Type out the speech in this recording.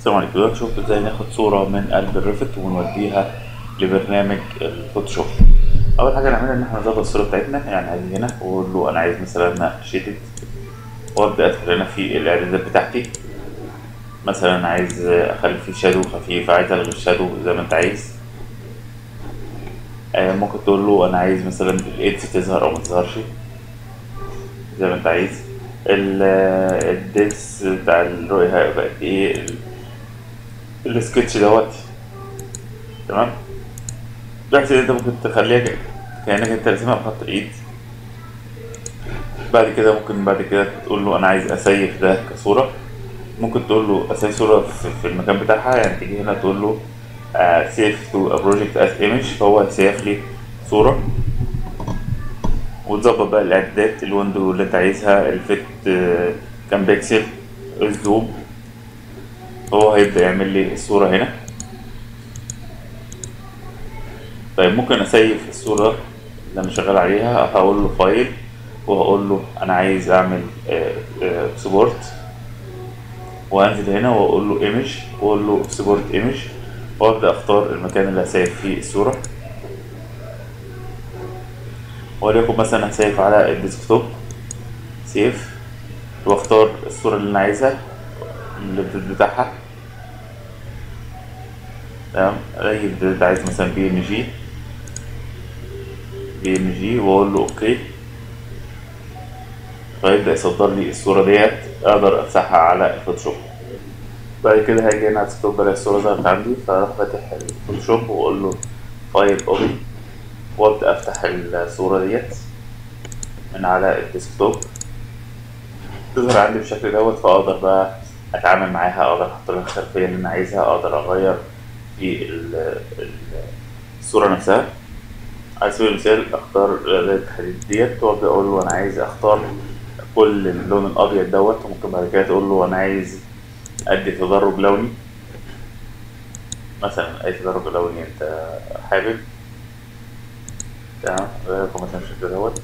السلام عليكم دلوقتي شوف ازاي ناخد صورة من قلب الريفت ونوديها لبرنامج الفوتوشوب أول حاجة نعملها إن احنا نظبط الصورة بتاعتنا يعني هاجي هنا وأقول له أنا عايز مثلا شيدد وأبدأ أدخل هنا في الإعدادات بتاعتي مثلا عايز أخلي فيه شادو خفيف عايز ألغي الشادو زي ما أنت عايز آه، ممكن تقول له أنا عايز مثلا الإيدز تظهر أو متظهرش زي ما أنت عايز ال- الدنس بتاع الرؤية هيبقى قد إيه ال- السكتش دوت تمام بحيث ان انت ممكن تخليها ك- كانك انت راسمها بخط الايد بعد كده ممكن بعد كده تقول له انا عايز اسيف ده كصوره ممكن تقول له اسيف صوره في, في المكان بتاعها يعني تيجي هنا تقول له سيف تو بروجكت از ايمج فهو هيسيف لي صوره وتظبط بقى الاعدادات الويندو اللي انت عايزها الفيت آه، كام بيكسل الزوم هو هيبدأ يعمل لي الصورة هنا طيب ممكن اسيف الصورة اللي انا شغال عليها هقول له فايل وهقول له انا عايز اعمل اكسبورت وانزل هنا واقول له ايمج واقول له اكسبورت ايمج وابدا اختار المكان اللي هسيف فيه الصورة وليكن مثلا هسيف على الديسكتوب سيف واختار الصورة اللي انا عايزها البداية بتاعها تمام الاقي البداية عايز مثلا بي ام جي بي ام جي واقول له اوكي فيبدأ يصدر لي الصورة ديت اقدر امسحها على الفوتوشوب بعد كده هاجي هنا على الديسكتوب بلاقي الصورة ظهرت عندي فاروح فاتح الفوتوشوب واقول له فايل اوبن وابدأ افتح الصورة ديت من على الديسكتوب تظهر عندي بالشكل دوت فاقدر بقى اتعامل معاها اقدر احط لها الخلفيه اللي انا عايزها اقدر اغير في ال- ال- الصوره نفسها على سبيل المثال اختار اداه التحديد ديت وابدا اقول له انا عايز اختار كل اللون الابيض دوت وممكن بعد كده تقول له انا عايز ادي تدرج لوني مثلا اي تدرج لوني انت حابب تمام غير مثلا بالشكل دوت